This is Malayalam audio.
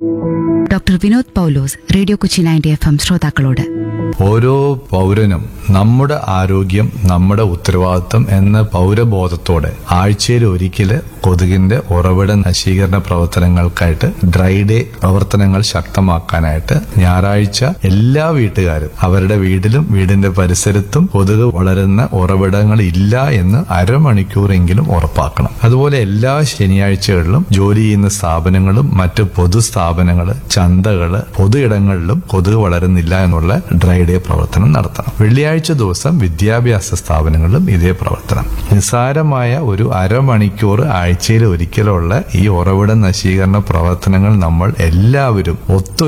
doctor Vinod Paulose radio Kochi ninety F M ശ്രോതാക്കളോട് ഓരോ പൗരനും നമ്മുടെ ആരോഗ്യം നമ്മുടെ ഉത്തരവാദിത്വം എന്ന പൗരബോധത്തോടെ ആഴ്ചയിൽ ഒരിക്കല് കൊതുകിന്റെ ഉറവിട നശീകരണ പ്രവർത്തനങ്ങൾക്കായിട്ട് ഡ്രൈ ഡേ പ്രവർത്തനങ്ങൾ ശക്തമാക്കാനായിട്ട് ഞായറാഴ്ച എല്ലാ വീട്ടുകാരും അവരുടെ വീട്ടിലും വീടിന്റെ പരിസരത്തും കൊതുക് വളരുന്ന ഉറവിടങ്ങൾ ഇല്ല എന്ന് അരമണിക്കൂറെങ്കിലും ഉറപ്പാക്കണം അതുപോലെ എല്ലാ ശനിയാഴ്ചകളിലും ജോലി ചെയ്യുന്ന സ്ഥാപനങ്ങളും മറ്റ് പൊതുസ്ഥാപനങ്ങള് ചന്തകള് പൊതു ഇടങ്ങളിലും കൊതുക് വളരുന്നില്ല എന്നുള്ള ഡ്രൈ ഡേ പ്രവർത്തനം നടത്തണം വെള്ളിയാഴ്ച ദിവസം വിദ്യാഭ്യാസ സ്ഥാപനങ്ങളിലും ഇതേ പ്രവർത്തനം നിസ്സാരമായ ഒരു അരമണിക്കൂർ ആഴ്ചയിൽ ഒരിക്കലുള്ള ഈ ഉറവിട നശീകരണ പ്രവർത്തനങ്ങൾ നമ്മൾ എല്ലാവരും ഒത്തു